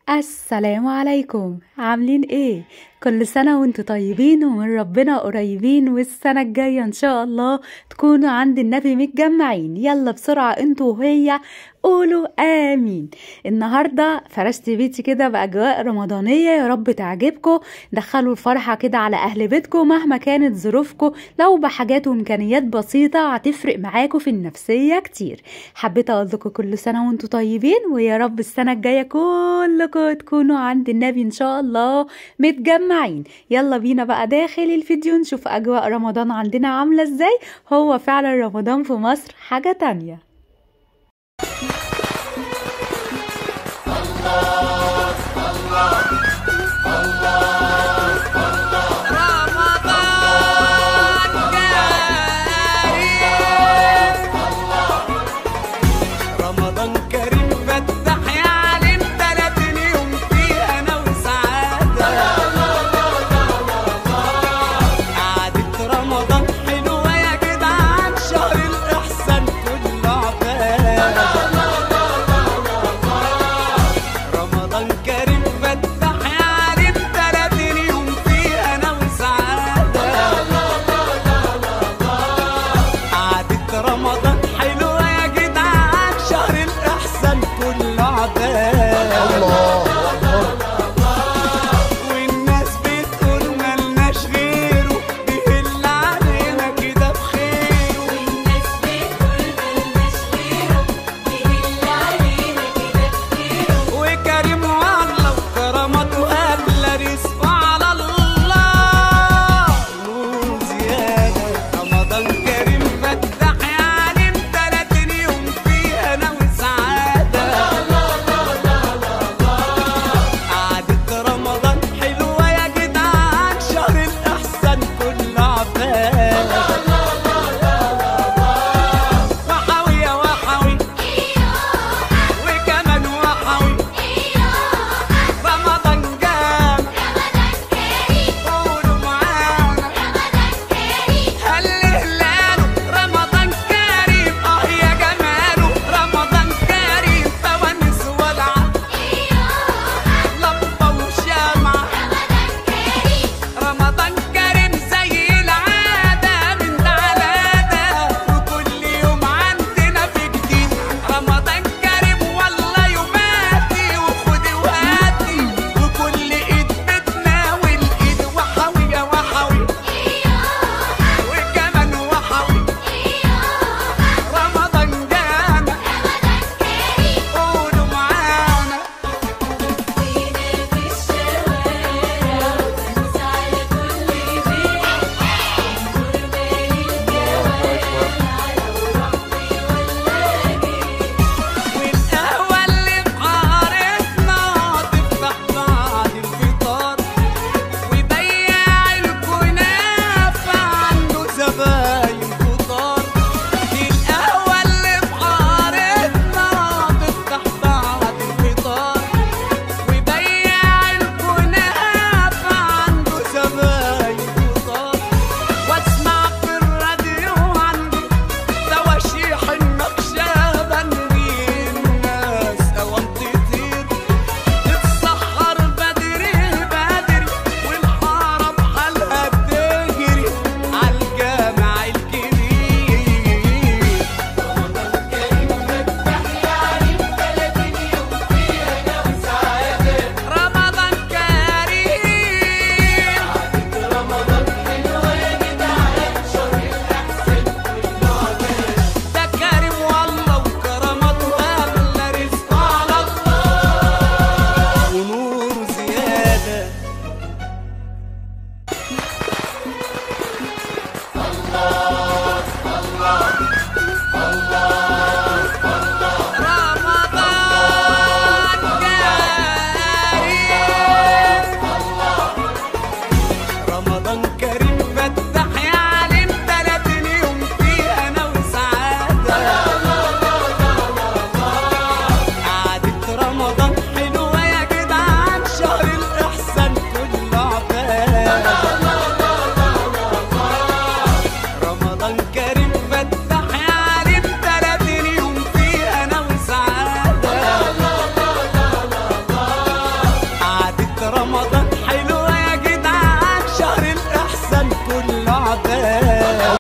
السلام عليكم عاملين ايه كل سنة وانتوا طيبين ومن ربنا قريبين والسنة الجاية ان شاء الله تكونوا عند النبي متجمعين يلا بسرعة انتوا وهي قولوا امين النهاردة فرشت بيتي كده باجواء رمضانية يا رب تعجبكم دخلوا الفرحة كده على اهل بيتكم مهما كانت ظروفكم لو بحاجات وامكانيات بسيطة هتفرق معاكم في النفسية كتير حبيت اقول لكم كل سنة وانتوا طيبين ويا رب السنة الجاية كلكم تكونوا عند النبي ان شاء الله متجمعين يلا بينا بقى داخل الفيديو نشوف اجواء رمضان عندنا عاملة ازاي هو فعلا رمضان في مصر حاجة تانية رمضان كريم فتح يا عليم تلاتين يوم فيه انا وسعادة قعدة رمضان حلوة يا جدعان شهر الإحسان كله رمضان حلو يا جدعان شهر الإحسان كله عباد